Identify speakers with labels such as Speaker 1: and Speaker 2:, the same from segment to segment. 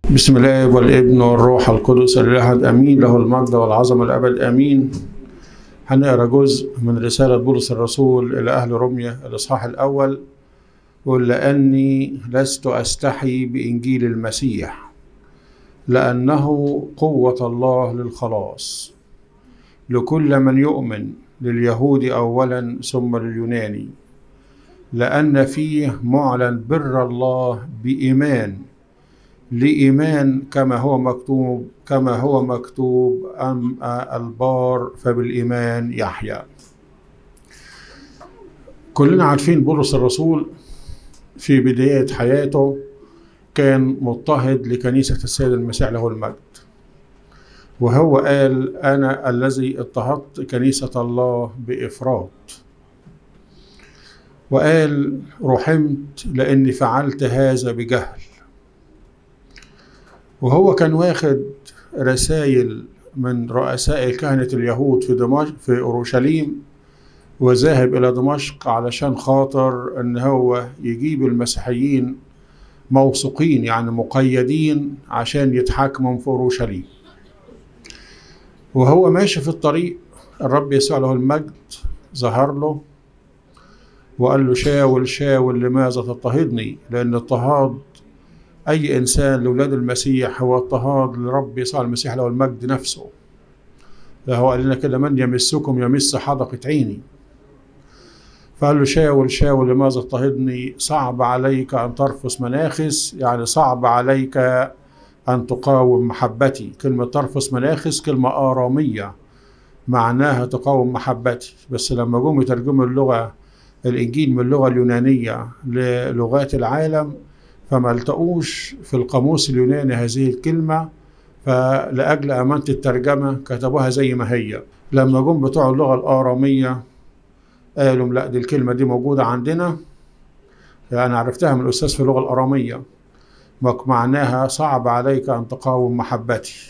Speaker 1: بسم الله والابن والروح القدس الأحد أمين له المجد والعظمة الأبد أمين هنقرا جزء من رسالة بولس الرسول إلى أهل روميا الإصحاح الأول يقول لأني لست أستحي بإنجيل المسيح لأنه قوة الله للخلاص لكل من يؤمن لليهود أولا ثم لليوناني لأن فيه معلن بر الله بإيمان لإيمان كما هو مكتوب كما هو مكتوب أم البار فبالإيمان يحيى كلنا عارفين بولس الرسول في بداية حياته كان مضطهد لكنيسة السيد المسيح له المجد وهو قال أنا الذي اضطهدت كنيسة الله بإفراط وقال رحمت لأني فعلت هذا بجهل وهو كان واخد رسائل من رؤساء كهنة اليهود في دمشق في أورشليم وذاهب إلى دمشق علشان خاطر إن هو يجيب المسيحيين موثوقين يعني مقيدين عشان يتحاكموا في أورشليم وهو ماشي في الطريق الرب يسوع له المجد ظهر له وقال له شاول شاول لماذا تضطهدني لأن اضطهاد أي إنسان لأولاد المسيح هو اضطهاد لرب يسوع المسيح له المجد نفسه هو قال لنا كده من يمسكم يمس حدقة عيني فقال له شاول شاول لماذا اضطهدني صعب عليك أن ترفس مناخس يعني صعب عليك أن تقاوم محبتي كلمة ترفس مناخس كلمة آرامية معناها تقاوم محبتي بس لما جم يترجموا اللغة الإنجيل من اللغة اليونانية للغات العالم فما التقوش في القاموس اليوناني هذه الكلمة فلأجل أمانة الترجمة كتبوها زي ما هي لما جم بتوع اللغة الآرامية قالوا لا دي الكلمة دي موجودة عندنا يعني أنا عرفتها من الأستاذ في اللغة الآرامية معناها صعب عليك أن تقاوم محبتي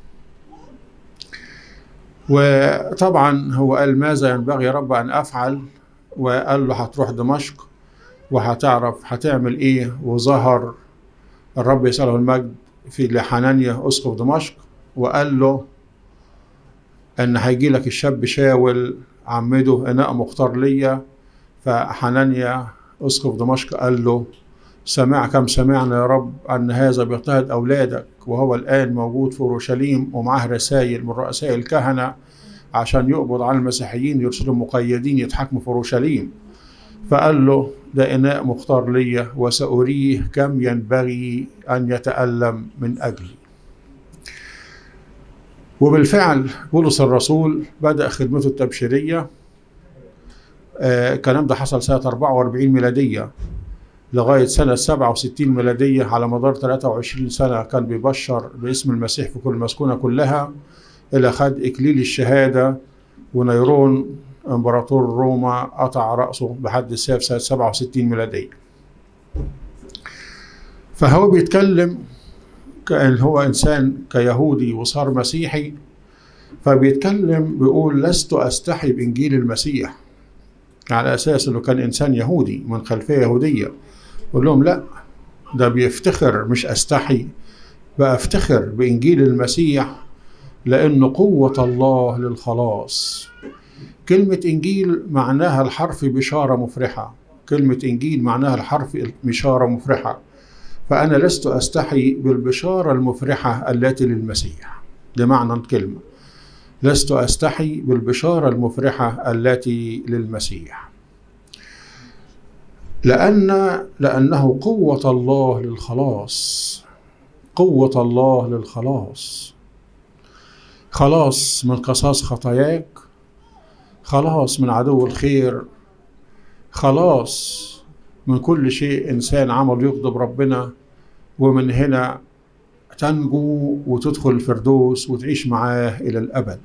Speaker 1: وطبعا هو قال ماذا ينبغي يا رب أن أفعل وقال له هتروح دمشق وهتعرف هتعمل ايه وظهر الرب يسوع له المجد في لحنانيا اسقف دمشق وقال له ان هيجي لك الشاب شاول عمده اناء مختار ليا فحنانيا اسقف دمشق قال له سمع كم سمعنا يا رب ان هذا بيضطهد اولادك وهو الان موجود في اورشليم ومعاه رسائل من رؤساء الكهنه عشان يقبض على المسيحيين يرسلوا مقيدين يتحاكموا في اورشليم فقال له ده إناء مختار لي وسأريه كم ينبغي أن يتألم من أجلي وبالفعل بولس الرسول بدأ خدمته التبشيرية آه الكلام ده حصل سنة 44 ميلادية لغاية سنة 67 ميلادية على مدار 23 سنة كان بيبشر باسم المسيح في كل مسكونة كلها إلى خد إكليل الشهادة ونيرون امبراطور روما قطع رأسه بحد السيف سنة 67 ميلادية فهو بيتكلم كأن هو إنسان كيهودي وصار مسيحي فبيتكلم بيقول لست أستحي بإنجيل المسيح على أساس إنه كان إنسان يهودي من خلفية يهودية يقول لهم لا ده بيفتخر مش أستحي بأفتخر بإنجيل المسيح لأن قوة الله للخلاص كلمة إنجيل معناها الحرف بشارة مفرحة كلمة إنجيل معناها الحرف بشارة مفرحة فأنا لست أستحي بالبشارة المفرحة التي للمسيح ده معنى الكلمة لست أستحي بالبشارة المفرحة التي للمسيح لأن لأنه قوة الله للخلاص قوة الله للخلاص خلاص من قصاص خطاياك خلاص من عدو الخير خلاص من كل شيء انسان عمل يغضب ربنا ومن هنا تنجو وتدخل الفردوس وتعيش معاه الى الابد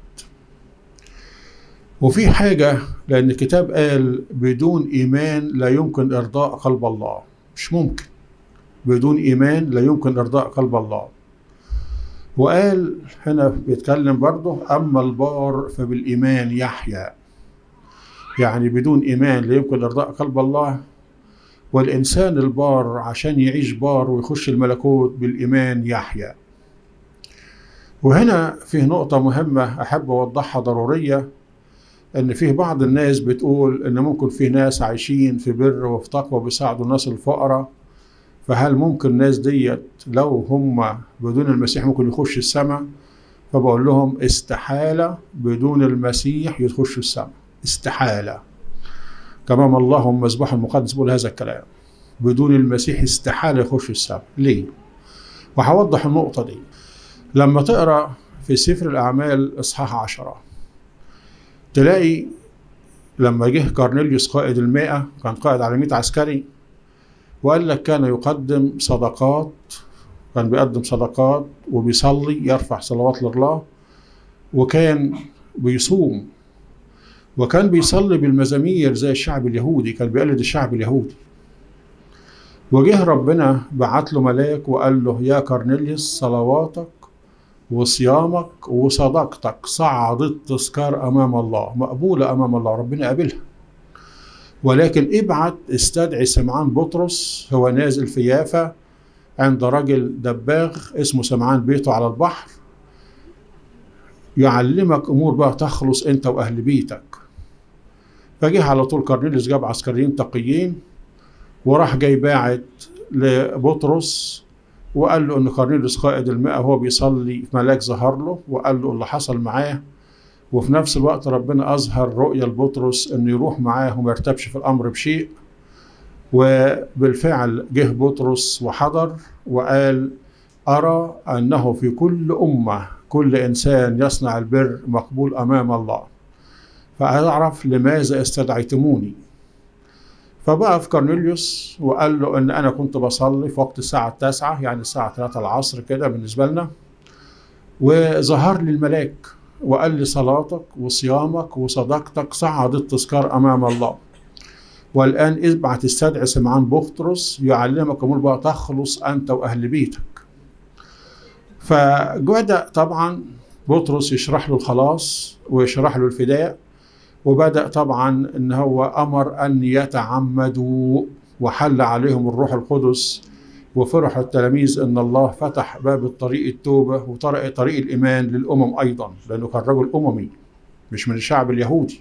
Speaker 1: وفي حاجه لان الكتاب قال بدون ايمان لا يمكن ارضاء قلب الله مش ممكن بدون ايمان لا يمكن ارضاء قلب الله وقال هنا بيتكلم برضه اما البار فبالايمان يحيى يعني بدون إيمان لا يمكن إرضاء قلب الله والإنسان البار عشان يعيش بار ويخش الملكوت بالإيمان يحيا وهنا فيه نقطة مهمة أحب أوضحها ضرورية إن فيه بعض الناس بتقول إن ممكن في ناس عايشين في بر وفي تقوى بيساعدوا الناس الفقراء فهل ممكن الناس ديت لو هم بدون المسيح ممكن يخشوا السماء فبقول لهم استحالة بدون المسيح يخشوا السماء استحالة كما الله هم مذبح المقدس بيقول هذا الكلام بدون المسيح استحالة يخشوا السماء ليه؟ وهوضح النقطة دي لما تقرأ في سفر الأعمال إصحاح عشرة تلاقي لما جه كارنيليوس قائد المائة كان قائد على 100 عسكري وقال لك كان يقدم صدقات كان بيقدم صدقات وبيصلي يرفع صلوات لله وكان بيصوم وكان بيصلي بالمزامير زي الشعب اليهودي كان بيقلد الشعب اليهودي وجه ربنا بعت له ملاك وقال له يا كارنيليوس صلواتك وصيامك وصدقتك صعدت تذكار امام الله مقبوله امام الله ربنا قابلها ولكن ابعت استدعي سمعان بطرس هو نازل في يافا عند رجل دباغ اسمه سمعان بيته على البحر يعلمك امور بقى تخلص انت واهل بيتك فجه على طول كارنيليوس جاب عسكريين تقيين وراح جاي باعت لبطرس وقال له ان كارنيليوس قائد المئة هو بيصلي ملاك ظهر له وقال له اللي حصل معاه وفي نفس الوقت ربنا اظهر رؤيا لبطرس انه يروح معاه وما يرتبش في الامر بشيء وبالفعل جه بطرس وحضر وقال ارى انه في كل امه كل انسان يصنع البر مقبول امام الله فاعرف لماذا استدعيتموني فبقى في كورنيليوس وقال له ان انا كنت بصلي في وقت الساعه التاسعة يعني الساعه 3 العصر كده بالنسبه لنا وظهر لي الملاك وقال لي صلاتك وصيامك وصدقتك صعدت تذكار امام الله والان ابعت استدعي سمعان بطرس يعلمك امور بقى تخلص انت واهل بيتك فبدا طبعا بطرس يشرح له الخلاص ويشرح له الفداء وبدأ طبعا ان هو امر ان يتعمدوا وحل عليهم الروح القدس وفرح التلاميذ ان الله فتح باب الطريق التوبه وطرق طريق الايمان للامم ايضا لانه كان رجل اممي مش من الشعب اليهودي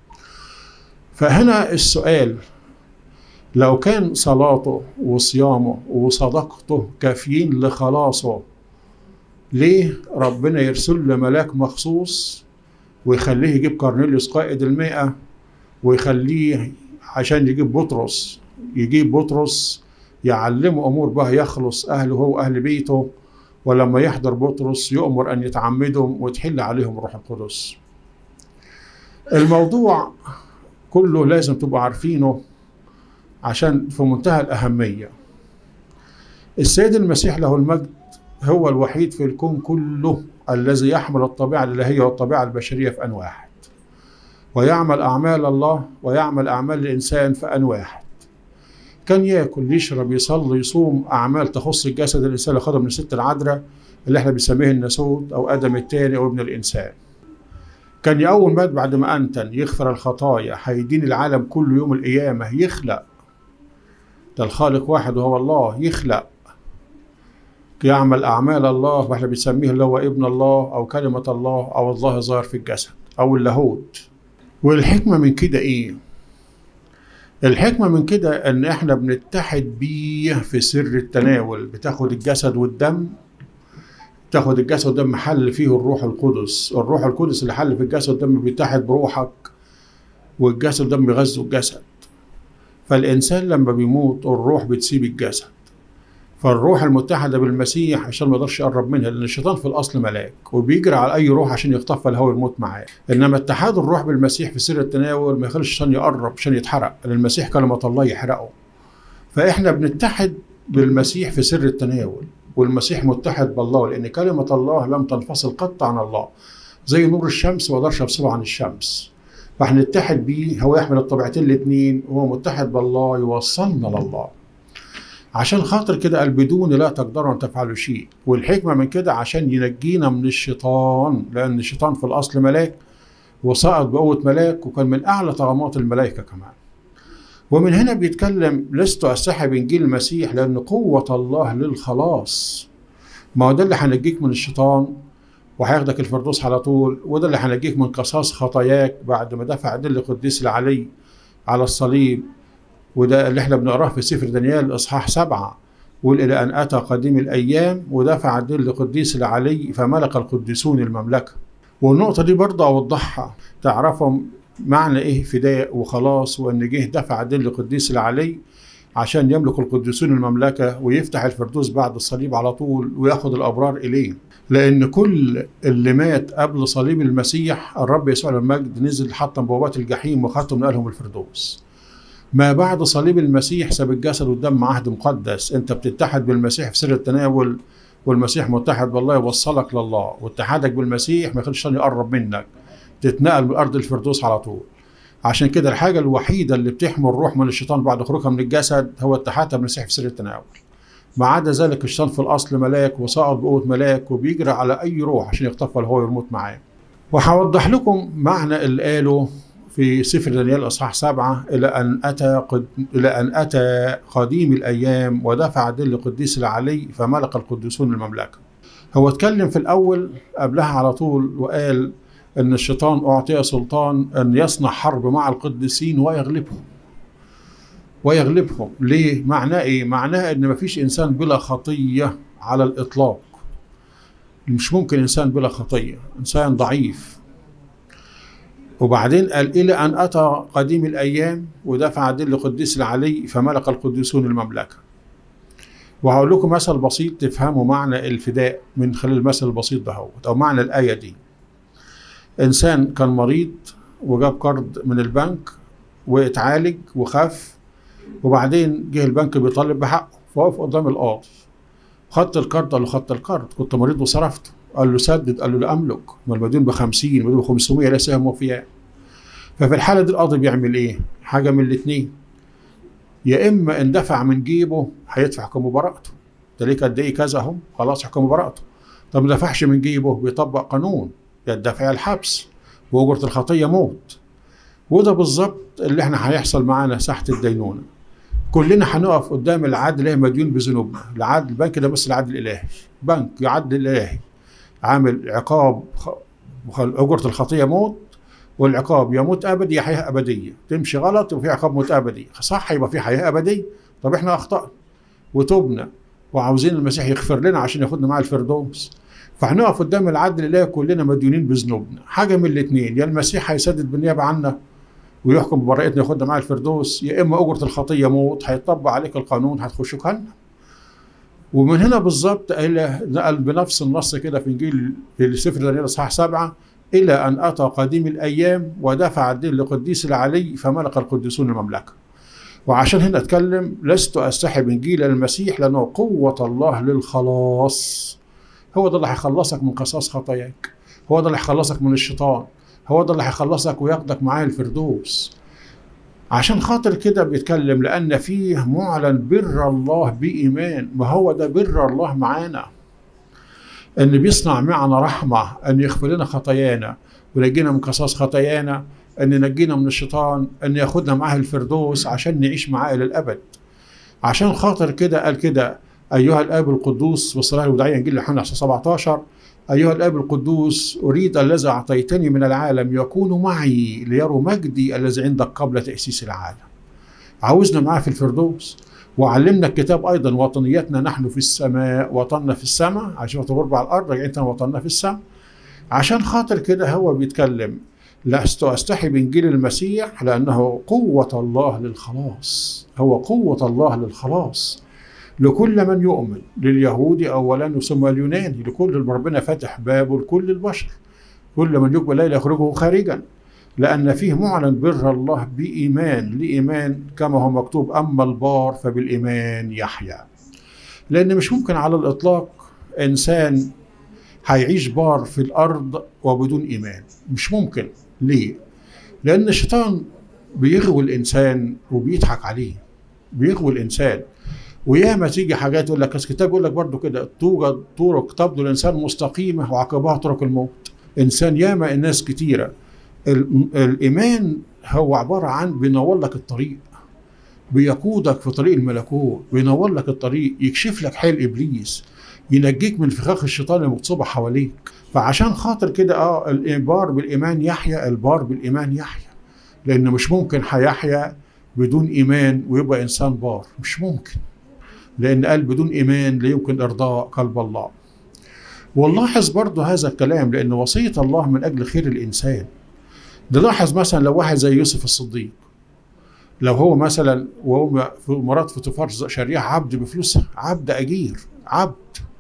Speaker 1: فهنا السؤال لو كان صلاته وصيامه وصدقته كافيين لخلاصه ليه ربنا يرسل له ملاك مخصوص ويخليه يجيب كارنيليوس قائد المئة ويخليه عشان يجيب بطرس يجيب بطرس يعلمه أمور بقى يخلص أهله هو أهل بيته ولما يحضر بطرس يؤمر أن يتعمدهم وتحل عليهم الروح القدس الموضوع كله لازم تبقوا عارفينه عشان في منتهى الأهمية السيد المسيح له المجد هو الوحيد في الكون كله الذي يحمل الطبيعة الإلهية والطبيعة البشرية في أن واحد ويعمل أعمال الله ويعمل أعمال الإنسان في أن واحد كان ياكل يشرب يصلي يصوم أعمال تخص الجسد الإنسان اللي خدها من الست العذراء اللي احنا بنسميه الناسوت أو آدم الثاني أو ابن الإنسان كان أول مات بعد ما أنتن يغفر الخطايا هيدين العالم كل يوم القيامة يخلق ده الخالق واحد وهو الله يخلق يعمل أعمال الله واحنا بنسميه اللي هو ابن الله أو كلمة الله أو الله ظاهر في الجسد أو اللاهوت والحكمة من كده إيه؟ الحكمة من كده إن إحنا بنتحد بيه في سر التناول بتاخد الجسد والدم تاخد الجسد والدم محل فيه الروح القدس الروح القدس اللي حل في الجسد والدم بيتحد بروحك والجسد والدم بيغذوا الجسد فالإنسان لما بيموت الروح بتسيب الجسد فالروح المتحدة بالمسيح عشان ما يقدرش يقرب منها لأن الشيطان في الأصل ملاك وبيجري على أي روح عشان يخطفها الهوى الموت معاه إنما اتحاد الروح بالمسيح في سر التناول ما يخليش الشيطان يقرب عشان يتحرق لأن المسيح كلمة الله يحرقه فإحنا بنتحد بالمسيح في سر التناول والمسيح متحد بالله لأن كلمة الله لم تنفصل قط عن الله زي نور الشمس ما اقدرش افصله عن الشمس فهنتحد بيه هو يحمل الطبيعتين الاثنين وهو متحد بالله يوصلنا لله عشان خاطر كده قال بدون لا تقدروا ان تفعلوا شيء والحكمه من كده عشان ينجينا من الشيطان لان الشيطان في الاصل ملاك وسقط بقوه ملاك وكان من اعلى طغمات الملائكه كمان ومن هنا بيتكلم لست أستحي بإنجيل المسيح لأن قوة الله للخلاص ما هو ده اللي هينجيك من الشيطان وهياخدك الفردوس على طول وده اللي هينجيك من قصاص خطاياك بعد ما دفع دل قديس العلي على الصليب وده اللي احنا بنقراه في سفر دانيال اصحاح سبعه قل الى ان اتى قديم الايام ودفع دل قديس العلي فملك القديسون المملكه والنقطه دي برضه اوضحها تعرفوا معنى ايه فداء وخلاص وان جه دفع دل قديس العلي عشان يملك القديسون المملكة ويفتح الفردوس بعد الصليب على طول وياخد الأبرار إليه لأن كل اللي مات قبل صليب المسيح الرب يسوع المجد نزل حطم بوابات الجحيم وختم نقلهم الفردوس ما بعد صليب المسيح ساب الجسد والدم عهد مقدس انت بتتحد بالمسيح في سر التناول والمسيح متحد بالله يوصلك لله واتحادك بالمسيح ما يخليش الشيطان يقرب منك تتنقل من ارض الفردوس على طول عشان كده الحاجه الوحيده اللي بتحمي الروح من الشيطان بعد خروجها من الجسد هو اتحادها بالمسيح في سر التناول ما عدا ذلك الشيطان في الاصل ملاك وسقط بقوه ملاك وبيجري على اي روح عشان يخطفها اللي هو يموت معاه وهوضح لكم معنى اللي قاله في سفر دانيال اصحاح سبعه الى ان اتى قد... الى ان اتى قديم الايام ودفع دل قديس العلي فملك القديسون المملكه. هو اتكلم في الاول قبلها على طول وقال ان الشيطان اعطي سلطان ان يصنع حرب مع القديسين ويغلبهم. ويغلبهم، ليه؟ معناه ايه؟ معناه ان مفيش انسان بلا خطيه على الاطلاق. مش ممكن انسان بلا خطيه، انسان ضعيف وبعدين قال إلى أن أتى قديم الأيام ودفع دل قديس العلي فملك القديسون المملكة وهقول لكم مثل بسيط تفهموا معنى الفداء من خلال المثل البسيط ده أو معنى الآية دي إنسان كان مريض وجاب قرض من البنك واتعالج وخف وبعدين جه البنك بيطالب بحقه فوقف قدام القاضي خدت القرض قال له خدت القرض كنت مريض وصرفته قال له سدد قال له لا املك ما المديون ب 50 المديون ب 500 ليس هم وفيان ففي الحاله دي القاضي بيعمل ايه؟ حاجه من الاثنين يا اما ان دفع من جيبه هيدفع حكم براءته ده ليك قد ايه كذا اهو خلاص حكم براءته طب ما دفعش من جيبه بيطبق قانون يا الدفع الحبس واجره الخطيه موت وده بالظبط اللي احنا هيحصل معانا ساحه الدينونه كلنا هنقف قدام العدل اللي مديون بذنوبنا العدل البنك ده بس العدل الالهي بنك عدل الالهي عامل عقاب أجرة الخطية موت والعقاب يا موت أبدي يا حياة أبدية تمشي غلط وفي عقاب موت أبدي صح يبقى في حياة أبدية طب إحنا أخطأنا وتوبنا وعاوزين المسيح يغفر لنا عشان ياخدنا معاه الفردوس فهنقف قدام العدل نلاقي كلنا مديونين بذنوبنا حاجة من الاثنين يا المسيح هيسدد بالنيابة عنا ويحكم ببراءتنا ياخدنا معاه الفردوس يا إما أجرة الخطية موت هيطبق عليك القانون هتخش جهنم ومن هنا بالظبط نقل بنفس النص كده في انجيل في سفر دانيال اصحاح سبعه الى ان اتى قديم الايام ودفع الدين لقديس العلي فملك القديسون المملكه. وعشان هنا اتكلم لست استحي بانجيل المسيح لانه قوه الله للخلاص. هو ده اللي هيخلصك من قصاص خطاياك. هو ده اللي هيخلصك من الشيطان. هو ده اللي هيخلصك وياخدك معاه الفردوس. عشان خاطر كده بيتكلم لأن فيه معلن بر الله بإيمان ما هو ده بر الله معانا أن بيصنع معنا رحمة أن يغفر لنا خطايانا وينجينا من قصاص خطايانا أن ينجينا من الشيطان أن ياخدنا معاه الفردوس عشان نعيش معاه إلى الأبد عشان خاطر كده قال كده أيها الآب القدوس والصلاة الوداعية إنجيل يوحنا 17 أيها الآب القدوس أريد الذي أعطيتني من العالم يكون معي ليروا مجدي الذي عندك قبل تأسيس العالم عاوزنا معاه في الفردوس وعلمنا الكتاب أيضا وطنيتنا نحن في السماء وطننا في السماء عشان غربة على الأرض رجعتنا وطننا في السماء عشان خاطر كده هو بيتكلم لست أستحي بإنجيل المسيح لأنه قوة الله للخلاص هو قوة الله للخلاص لكل من يؤمن لليهود اولا ثم اليوناني لكل ربنا فاتح بابه لكل البشر كل من يقبل لا يخرجه خارجا لان فيه معلن بر الله بايمان لايمان كما هو مكتوب اما البار فبالايمان يحيا لان مش ممكن على الاطلاق انسان هيعيش بار في الارض وبدون ايمان مش ممكن ليه لان الشيطان بيغوي الانسان وبيضحك عليه بيغوي الانسان وياما تيجي حاجات يقول لك الكتاب يقول لك برضه كده توجد طرق تبدو الانسان مستقيمه وعقبها طرق الموت انسان ياما الناس كتيره الايمان هو عباره عن بينور لك الطريق بيقودك في طريق الملكوت بينور لك الطريق يكشف لك حيل ابليس ينجيك من فخاخ الشيطان المغصوبة حواليك فعشان خاطر كده اه البار بالايمان يحيى البار بالايمان يحيى لان مش ممكن هيحيا بدون ايمان ويبقى انسان بار مش ممكن لان قال بدون ايمان لا يمكن ارضاء قلب الله ونلاحظ برضه هذا الكلام لان وصيه الله من اجل خير الانسان نلاحظ مثلا لو واحد زي يوسف الصديق لو هو مثلا وهو في مرات فوتوفار شريعة عبد بفلوسها عبد أجير عبد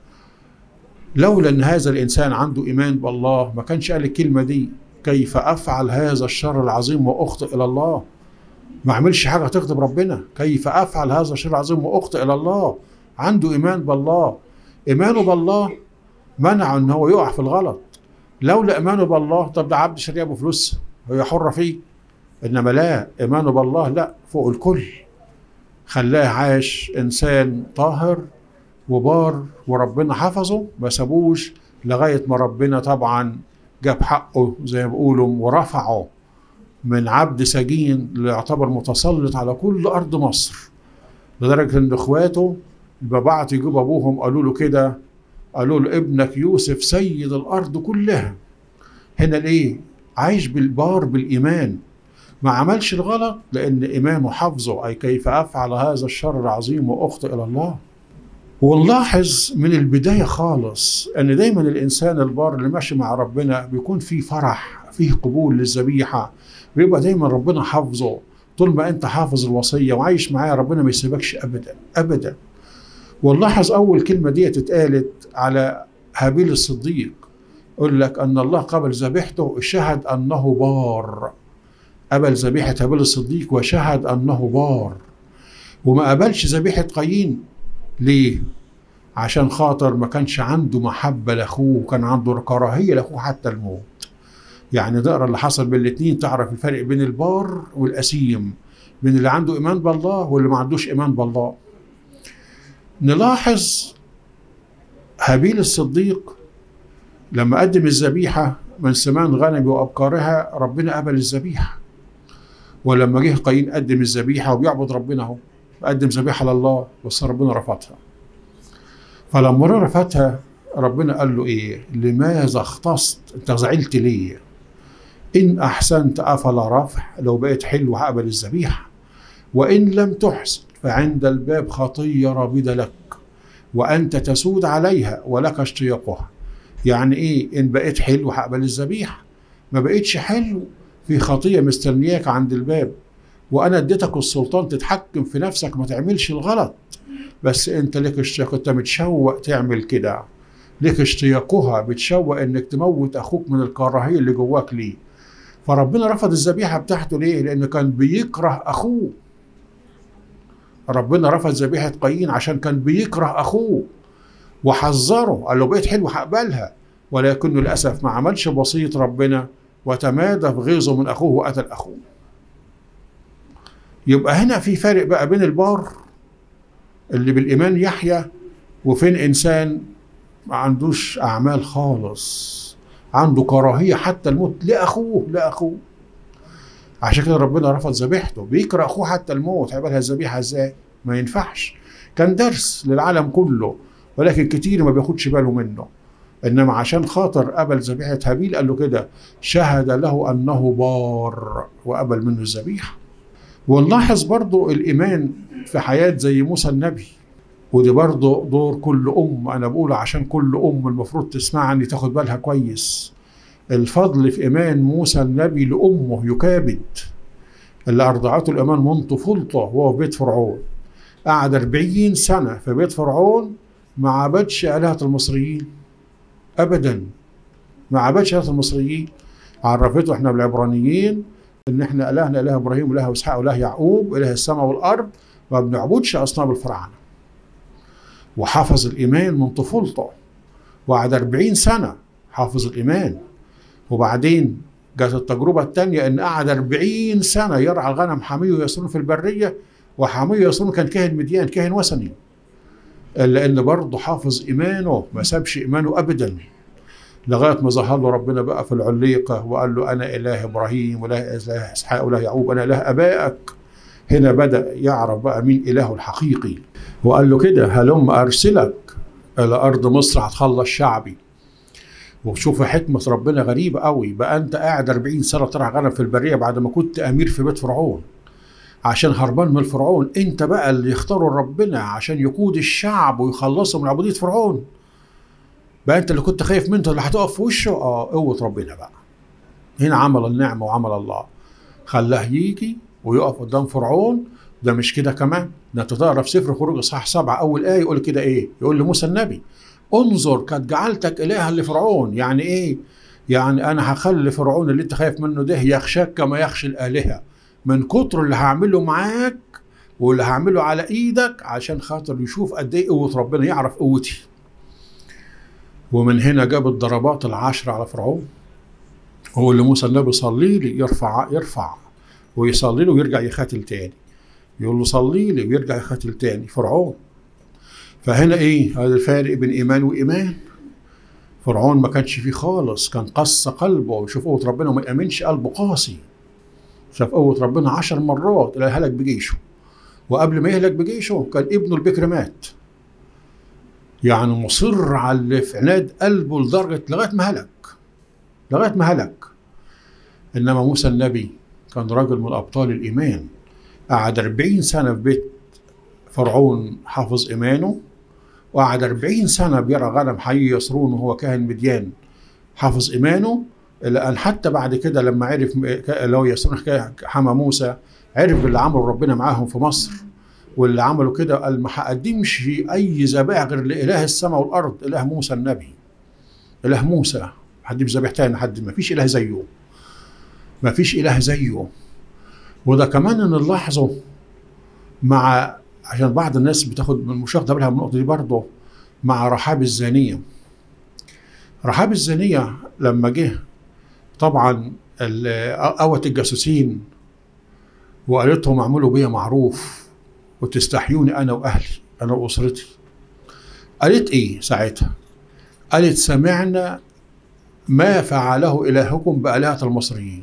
Speaker 1: لولا أن هذا الإنسان عنده إيمان بالله ما كانش قال الكلمة دي كيف أفعل هذا الشر العظيم وأخطئ إلى الله ما عملش حاجة تغضب ربنا كيف أفعل هذا الشر العظيم وأخطئ إلى الله عنده إيمان بالله إيمانه بالله منع أن هو يقع في الغلط لولا إيمانه بالله طب ده عبد شريعة بفلوس هي حرة فيه انما لا ايمانه بالله لا فوق الكل خلاه عاش انسان طاهر وبار وربنا حفظه ما سابوش لغايه ما ربنا طبعا جاب حقه زي ما بيقولوا ورفعه من عبد سجين ليعتبر متسلط على كل ارض مصر لدرجه ان اخواته لما بعتوا يجيبوا ابوهم قالوا له كده قالوا له ابنك يوسف سيد الارض كلها هنا ليه عايش بالبار بالايمان ما عملش الغلط لأن إيمانه حفظه أي كيف أفعل هذا الشر العظيم وأخطئ إلى الله ونلاحظ من البداية خالص أن دايما الإنسان البار اللي ماشي مع ربنا بيكون فيه فرح فيه قبول للذبيحة بيبقى دايما ربنا حافظه طول ما أنت حافظ الوصية وعايش معاه ربنا ما يسيبكش أبدا أبدا ونلاحظ أول كلمة دي اتقالت على هابيل الصديق يقول لك أن الله قبل ذبيحته شهد أنه بار قبل ذبيحة هابيل الصديق وشهد أنه بار وما قبلش ذبيحة قايين ليه؟ عشان خاطر ما كانش عنده محبة لأخوه وكان عنده كراهية لأخوه حتى الموت يعني تقرا اللي حصل بين الاتنين تعرف الفرق بين البار والأسيم بين اللي عنده إيمان بالله واللي ما عندوش إيمان بالله نلاحظ هابيل الصديق لما قدم الذبيحة من سمان غنم وأبكارها ربنا قبل الذبيحة ولما جه قايين قدم الذبيحه وبيعبد ربنا اهو قدم ذبيحه لله بس ربنا رفضها فلما رفضها ربنا قال له ايه لماذا اختصت انت زعلت ليه ان احسنت افلا رفع لو بقيت حلو هقبل الذبيحه وان لم تحسن فعند الباب خطيه رابده لك وانت تسود عليها ولك اشتياقها يعني ايه ان بقيت حلو هقبل الذبيحه ما بقيتش حلو في خطيه مستنياك عند الباب وانا اديتك السلطان تتحكم في نفسك ما تعملش الغلط بس انت لك اشتياق انت متشوق تعمل كده لك اشتياقها بتشوق انك تموت اخوك من الكراهيه اللي جواك ليه فربنا رفض الذبيحه بتاعته ليه لانه كان بيكره اخوه ربنا رفض ذبيحه قايين عشان كان بيكره اخوه وحذره قال له بقيت حلو هقبلها ولكنه للاسف ما عملش بوصيه ربنا وتمادى في غيظه من اخوه وقتل اخوه يبقى هنا في فرق بقى بين البار اللي بالايمان يحيى وفين انسان ما عندوش اعمال خالص عنده كراهيه حتى الموت لاخوه لاخوه عشان كده ربنا رفض ذبيحته بيكره اخوه حتى الموت هيبقى الذبيحه ازاي ما ينفعش كان درس للعالم كله ولكن كتير ما بياخدش باله منه انما عشان خاطر قبل ذبيحه هابيل قال له كده شهد له انه بار وقبل منه الذبيحه ونلاحظ برضو الايمان في حياه زي موسى النبي ودي برضو دور كل ام انا بقول عشان كل ام المفروض تسمعني تاخد بالها كويس الفضل في ايمان موسى النبي لامه يكابد اللي ارضعته الايمان من طفولته وهو في بيت فرعون قعد 40 سنه في بيت فرعون ما عبدش الهه المصريين ابدا ما عبدش الهه المصريين عرفته احنا بالعبرانيين ان احنا الهنا اله ابراهيم واله اسحاق واله يعقوب اله السماء والارض ما بنعبدش اصنام الفراعنه وحفظ الايمان من طفولته وقعد 40 سنه حافظ الايمان وبعدين جت التجربه الثانيه ان قعد 40 سنه يرعى الغنم حميه ويسرون في البريه وحميه يسرون كان كاهن مديان كاهن وثني لان برضه حافظ ايمانه ما سابش ايمانه ابدا لغايه ما ظهر له ربنا بقى في العليقه وقال له انا اله ابراهيم واله اله اسحاق واله يعقوب انا اله ابائك هنا بدأ يعرف بقى مين إلهه الحقيقي وقال له كده هلم أرسلك إلى أرض مصر هتخلص شعبي وشوف حكمة ربنا غريبة قوي بقى أنت قاعد 40 سنة ترعى غنم في البرية بعد ما كنت أمير في بيت فرعون عشان هربان من فرعون أنت بقى اللي يختاروا ربنا عشان يقود الشعب ويخلصهم من عبودية فرعون بقى أنت اللي كنت خايف منه اللي هتقف في وشه اه قوة ربنا بقى هنا عمل النعمة وعمل الله خلاه يجي ويقف قدام فرعون ده مش كده كمان ده انت تقرا في سفر خروج اصحاح سبعه اول ايه يقول كده ايه؟ يقول لموسى النبي انظر قد جعلتك الها لفرعون يعني ايه؟ يعني انا هخلي فرعون اللي انت خايف منه ده يخشاك كما يخشى الالهه من كتر اللي هعمله معاك واللي هعمله على ايدك عشان خاطر يشوف قد ايه قوه ربنا يعرف قوتي ومن هنا جاب الضربات العشرة على فرعون هو اللي موسى النبي صلي لي يرفع يرفع ويصلي له ويرجع يقاتل تاني يقول له صلي لي ويرجع يقاتل تاني فرعون فهنا ايه هذا الفارق بين ايمان وايمان فرعون ما كانش فيه خالص كان قص قلبه ويشوف قوه ربنا وما يامنش قلبه قاسي شاف قوه ربنا عشر مرات الى هلك بجيشه وقبل ما يهلك بجيشه كان ابنه البكر مات يعني مصر على اللي في عناد قلبه لدرجه لغايه ما هلك لغايه ما هلك انما موسى النبي كان راجل من ابطال الايمان قعد 40 سنه في بيت فرعون حافظ ايمانه وقعد 40 سنه بيرى غنم حي يسرون وهو كاهن مديان حافظ ايمانه الى ان حتى بعد كده لما عرف اللي هو يسرون حمى موسى عرف اللي عمله ربنا معاهم في مصر واللي عملوا كده قال ما هقدمش اي ذبائح غير لاله السماء والارض اله موسى النبي اله موسى هقدم ذبيح تاني حد ما فيش اله زيه ما فيش اله زيه وده كمان نلاحظه مع عشان بعض الناس بتاخد من مش واخده بالها من النقطه دي برضه مع رحاب الزانيه رحاب الزانيه لما جه طبعا قوت الجاسوسين وقالت لهم اعملوا بيا معروف وتستحيوني انا واهلي انا واسرتي قالت ايه ساعتها قالت سمعنا ما فعله الهكم بالهه المصريين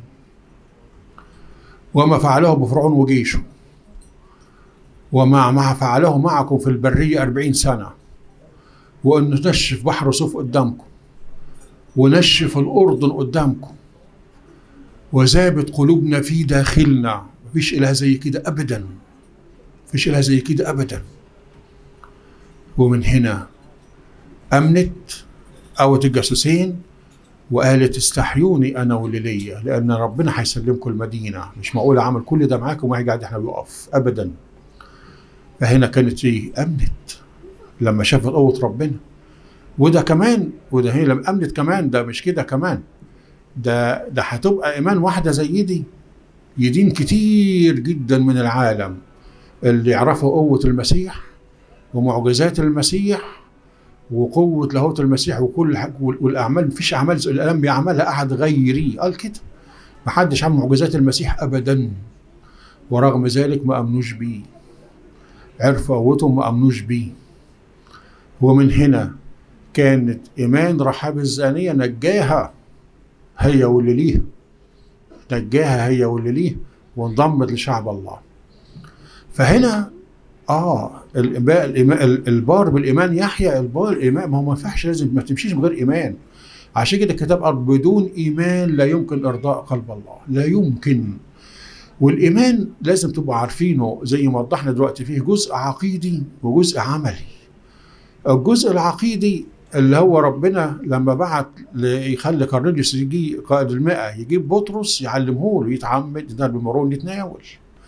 Speaker 1: وما فعله بفرعون وجيشه وما ما فعله معكم في البرية أربعين سنة وأن نشف بحر صوف قدامكم ونشف الأردن قدامكم وذابت قلوبنا في داخلنا مفيش إله زي كده أبدا مفيش إله زي كده أبدا ومن هنا أمنت قوت الجاسوسين وقالت استحيوني انا واللي ليا لان ربنا هيسلمكم المدينه مش معقول اعمل كل ده معاكم وهيجي قاعد احنا ويقف ابدا فهنا كانت ايه امنت لما شافت قوه ربنا وده كمان وده هي لما امنت كمان ده مش كده كمان ده ده هتبقى ايمان واحده زي دي يدين كتير جدا من العالم اللي يعرفوا قوه المسيح ومعجزات المسيح وقوة لاهوت المسيح وكل حاجة والأعمال مفيش أعمال الألم بيعملها أحد غيري قال كده محدش عمل معجزات المسيح أبدا ورغم ذلك ما أمنوش بيه عرفوا قوتهم ما أمنوش بيه ومن هنا كانت إيمان رحاب الزانية نجاها هي واللي ليها نجاها هي واللي ليها وانضمت لشعب الله فهنا اه البار بالايمان يحيى البار الايمان ما هو ما ينفعش لازم ما تمشيش من غير ايمان عشان كده الكتاب قال بدون ايمان لا يمكن ارضاء قلب الله لا يمكن والايمان لازم تبقوا عارفينه زي ما وضحنا دلوقتي فيه جزء عقيدي وجزء عملي الجزء العقيدي اللي هو ربنا لما بعت يخلي كارنيليوس يجي قائد المئة يجيب بطرس يعلمه له يتعمد ده بمرون يتناول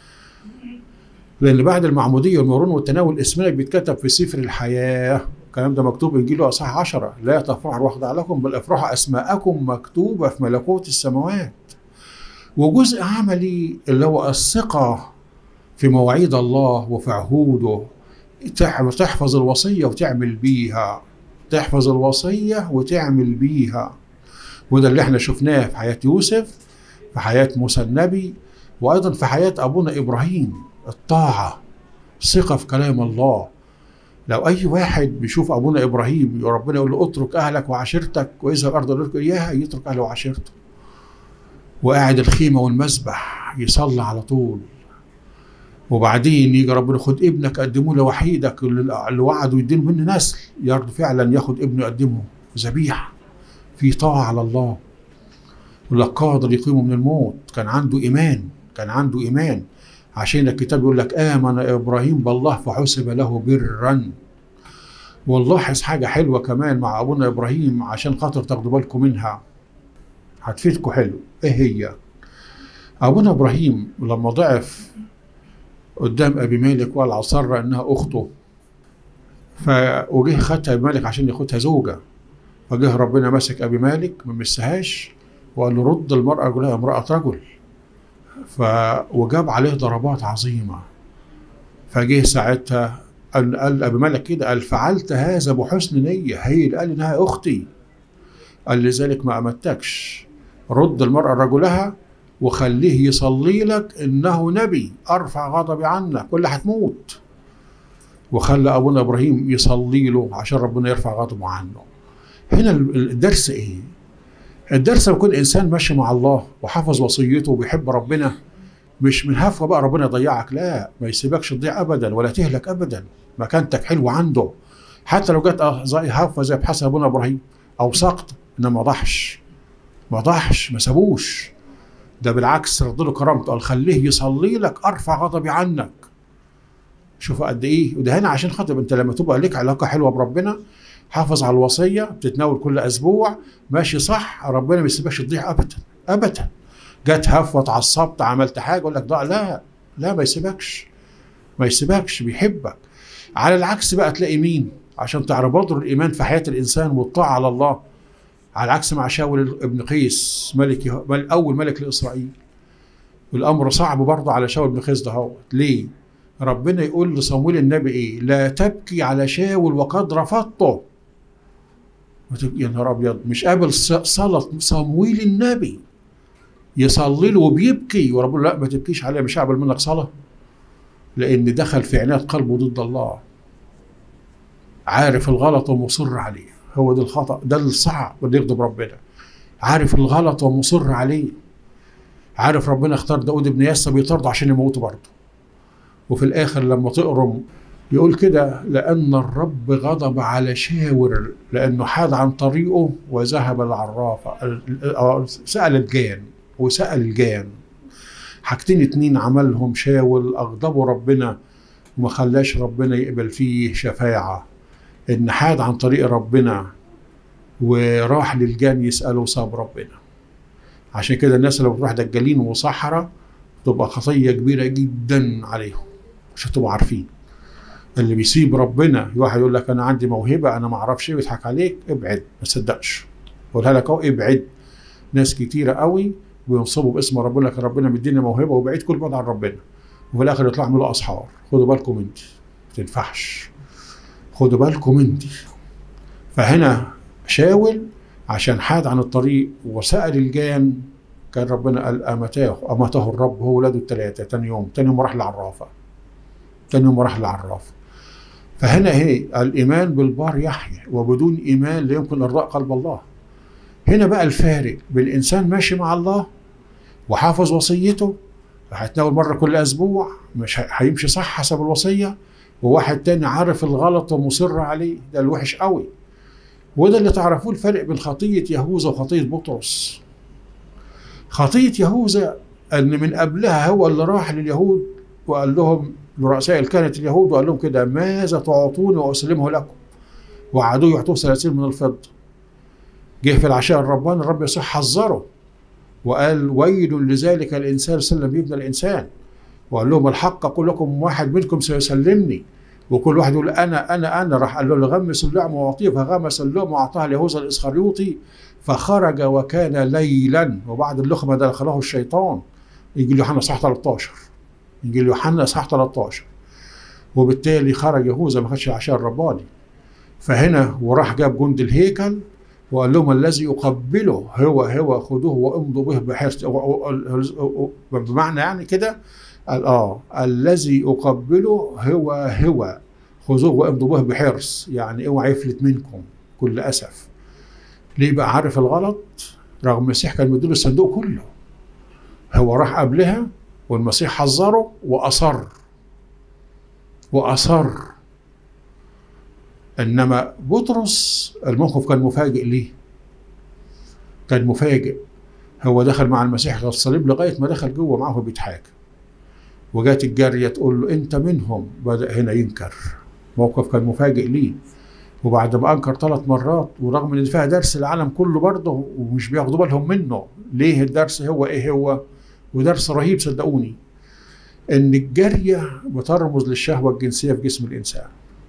Speaker 1: لان بعد المعموديه والمرون والتناول اسمنا بيتكتب في سفر الحياه الكلام ده مكتوب انجيل اصحاح 10 لا تفرحوا واخضع لكم بل افرحوا اسماءكم مكتوبه في ملكوت السماوات وجزء عملي اللي هو الثقه في مواعيد الله وفي عهوده تحفظ الوصيه وتعمل بيها تحفظ الوصيه وتعمل بيها وده اللي احنا شفناه في حياه يوسف في حياه موسى النبي وايضا في حياه ابونا ابراهيم الطاعة ثقة في كلام الله لو أي واحد بيشوف أبونا إبراهيم ربنا يقول له اترك أهلك وعشيرتك واذهب أرض لك إياها يترك أهله وعشيرته وقاعد الخيمة والمسبح يصلي على طول وبعدين يجي ربنا خد ابنك قدمه لوحيدك اللي اللي وعده يدينه منه نسل يرضى فعلا ياخد ابنه يقدمه ذبيحه في طاعه على الله ولا قادر يقيمه من الموت كان عنده ايمان كان عنده ايمان عشان الكتاب يقول لك امن ابراهيم بالله فحسب له برا ونلاحظ حاجه حلوه كمان مع ابونا ابراهيم عشان خاطر تاخدوا بالكم منها هتفيدكم حلو ايه هي ابونا ابراهيم لما ضعف قدام ابي مالك وقال عصر انها اخته ف وجه خدها ابي مالك عشان ياخدها زوجه فجه ربنا مسك ابي مالك ما مسهاش وقال له رد المراه رجلها امراه رجل ف وجاب عليه ضربات عظيمه فجه ساعتها قال, قال ابي مالك كده قال فعلت هذا بحسن نيه هي اللي قال انها اختي قال لذلك ما امتكش رد المراه رجلها وخليه يصلي لك انه نبي ارفع غضبي عنك ولا هتموت وخلى ابونا ابراهيم يصلي له عشان ربنا يرفع غضبه عنه هنا الدرس ايه الدرس لما يكون انسان ماشي مع الله وحافظ وصيته وبيحب ربنا مش من هفوه بقى ربنا يضيعك لا ما يسيبكش تضيع ابدا ولا تهلك ابدا مكانتك حلوه عنده حتى لو جت زي هفوه زي بحسب ابونا ابراهيم او سقط انما ما ضحش ما ضحش ما سابوش ده بالعكس رد له كرامته قال خليه يصلي لك ارفع غضبي عنك شوف قد ايه وده هنا عشان خاطر انت لما تبقى لك علاقه حلوه بربنا حافظ على الوصيه بتتناول كل اسبوع ماشي صح ربنا ما يسيبكش تضيع ابدا ابدا جت هفوه اتعصبت عملت حاجه يقول لك ضاع لا لا ما يسيبكش ما يسيبكش بيحبك على العكس بقى تلاقي مين عشان تعرف برضه الايمان في حياه الانسان والطاعه على الله على العكس مع شاول ابن قيس ملك يه- مل- اول ملك لاسرائيل والامر صعب برضه على شاول بن قيس ده هو ليه ربنا يقول لصمويل النبي ايه لا تبكي على شاول وقد رفضته ما تب- يا نهار ابيض مش قابل ص- صلاه صمويل النبي يصلي له وبيبكي وربنا لا ما تبكيش عليه مش هقبل منك صلاه لان دخل في عناد قلبه ضد الله عارف الغلط ومصر عليه هو ده الخطا ده الصعب اللي يغضب ربنا عارف الغلط ومصر عليه عارف ربنا اختار داود بن ياسا بيطرده عشان يموته برضه وفي الاخر لما تقرم يقول كده لان الرب غضب على شاور لانه حاد عن طريقه وذهب العرافه ال- ال- سال الجان وسال الجان حاجتين اتنين عملهم شاول اغضبوا ربنا وما خلاش ربنا يقبل فيه شفاعه ان حاد عن طريق ربنا وراح للجان يساله وصاب ربنا عشان كده الناس اللي بتروح دجالين وصحراء تبقى خطيه كبيره جدا عليهم عشان تبقوا عارفين اللي بيسيب ربنا واحد يقول لك انا عندي موهبه انا ما اعرفش ايه ويضحك عليك ابعد ما تصدقش قولها لك اهو ابعد ناس كتيره قوي بينصبوا باسم ربنا لك ربنا مدينا موهبه وبعيد كل بعد عن ربنا وفي الاخر يطلعوا يعملوا اسحار خدوا بالكم انت ما تنفعش خدوا بالكم انت فهنا شاول عشان حاد عن الطريق وسأل الجان كان ربنا قال أمتاه أمته الرب هو ولاده الثلاثة تاني يوم تاني يوم راح لعرافة تاني يوم راح لعرافة فهنا هي الإيمان بالبار يحيى وبدون إيمان لا يمكن إرضاء قلب الله هنا بقى الفارق بين الإنسان ماشي مع الله وحافظ وصيته هيتناول مرة كل أسبوع مش هي- هيمشي صح حسب الوصية وواحد تاني عارف الغلط ومصر عليه ده الوحش قوي وده اللي تعرفوه الفرق بين خطية يهوذا وخطية بطرس خطية يهوذا أن من قبلها هو اللي راح لليهود وقال لهم لرؤساء الكهنة اليهود وقال لهم كده ماذا تعطوني وأسلمه لكم وعدوه يعطوه سلاسل من الفضة جه في العشاء الرباني الرب يسوع حذره وقال ويل لذلك الإنسان سلم ابن الإنسان وقال لهم الحق أقول لكم واحد منكم سيسلمني وكل واحد يقول انا انا انا راح قال له غمس اللعم واعطيه فغمس اللعم واعطاها ليهوذا الاسخريوطي فخرج وكان ليلا وبعد اللخمه دخله الشيطان انجيل يوحنا صح 13 انجيل يوحنا صح 13 وبالتالي خرج يهوذا ما خدش العشاء الرباني فهنا وراح جاب جند الهيكل وقال لهم الذي يقبله هو هو خذوه وامضوا به بحرص بمعنى يعني كده قال اه الذي اقبله هو هو خذوه وامضوا به بحرص يعني اوعى يفلت منكم كل اسف ليه بقى عارف الغلط رغم المسيح كان مديله الصندوق كله هو راح قبلها والمسيح حذره واصر وأصر إنما بطرس الموقف كان مفاجئ ليه كان مفاجئ هو دخل مع المسيح على الصليب لغاية ما دخل جوه معاه بيتحاكم وجات الجارية تقول له أنت منهم بدأ هنا ينكر موقف كان مفاجئ ليه وبعد ما انكر ثلاث مرات ورغم ان فيها درس العالم كله برضه ومش بياخدوا بالهم منه ليه الدرس هو ايه هو ودرس رهيب صدقوني ان الجاريه بترمز للشهوه الجنسيه في جسم الانسان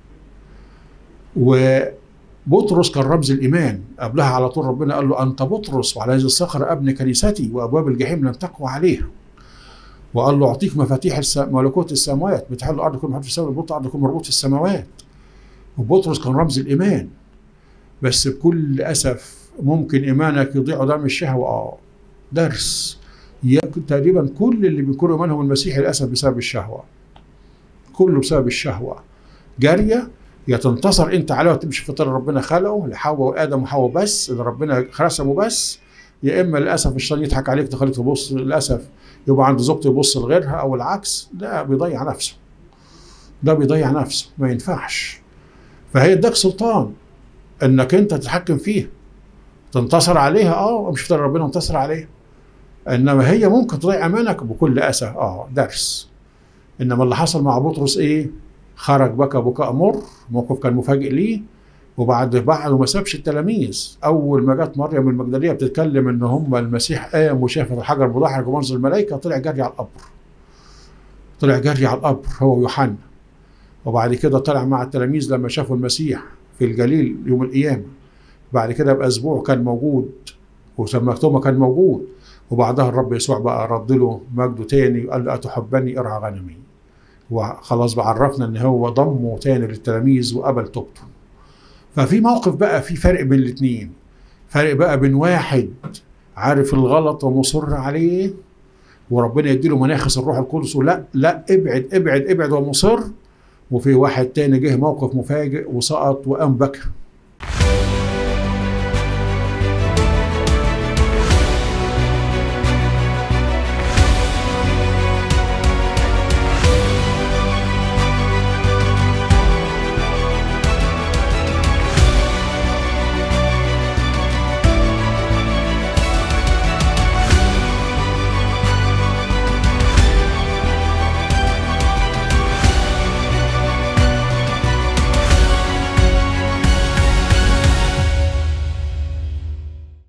Speaker 1: وبطرس كان رمز الايمان قبلها على طول ربنا قال له انت بطرس وعلى هذه الصخره ابني كنيستي وابواب الجحيم لن تقوى عليها وقال له اعطيك مفاتيح ملكوت السماوات بتحل الارض كل محل في السماء مربوط الارض كل مربوط في السماوات وبطرس كان رمز الايمان بس بكل اسف ممكن ايمانك يضيع قدام الشهوه اه درس تقريبا كل اللي بيكونوا ايمانهم المسيحي للاسف بسبب الشهوه كله بسبب الشهوه جاريه يا تنتصر انت عليه وتمشي في طريق ربنا خلقه لحواء وادم وحواء بس اللي ربنا رسمه بس يا اما للاسف الشيطان يضحك عليك تخليك تبص للاسف يبقى عند زوجته يبص لغيرها او العكس ده بيضيع نفسه ده بيضيع نفسه ما ينفعش فهي اداك سلطان انك انت تتحكم فيها تنتصر عليها اه مش في ربنا انتصر عليها انما هي ممكن تضيع امانك بكل اسى اه درس انما اللي حصل مع بطرس ايه خرج بكى بكاء مر موقف كان مفاجئ ليه وبعد بعد ما سابش التلاميذ اول ما جت مريم المجدليه بتتكلم ان هم المسيح قام وشاف الحجر مضحك ومنظر الملائكه طلع جري على القبر طلع جري على القبر هو ويوحنا وبعد كده طلع مع التلاميذ لما شافوا المسيح في الجليل يوم القيامة بعد كده بأسبوع كان موجود وسمكتوما كان موجود وبعدها الرب يسوع بقى رد له مجده تاني وقال له أتحبني ارعى غنمي وخلاص بقى عرفنا ان هو ضمه تاني للتلاميذ وقبل توبته ففي موقف بقى في فرق بين الاثنين فرق بقى بين واحد عارف الغلط ومصر عليه وربنا يديله مناخس الروح القدس ولا لا ابعد ابعد ابعد ومصر وفي واحد تاني جه موقف مفاجئ وسقط وقام بكى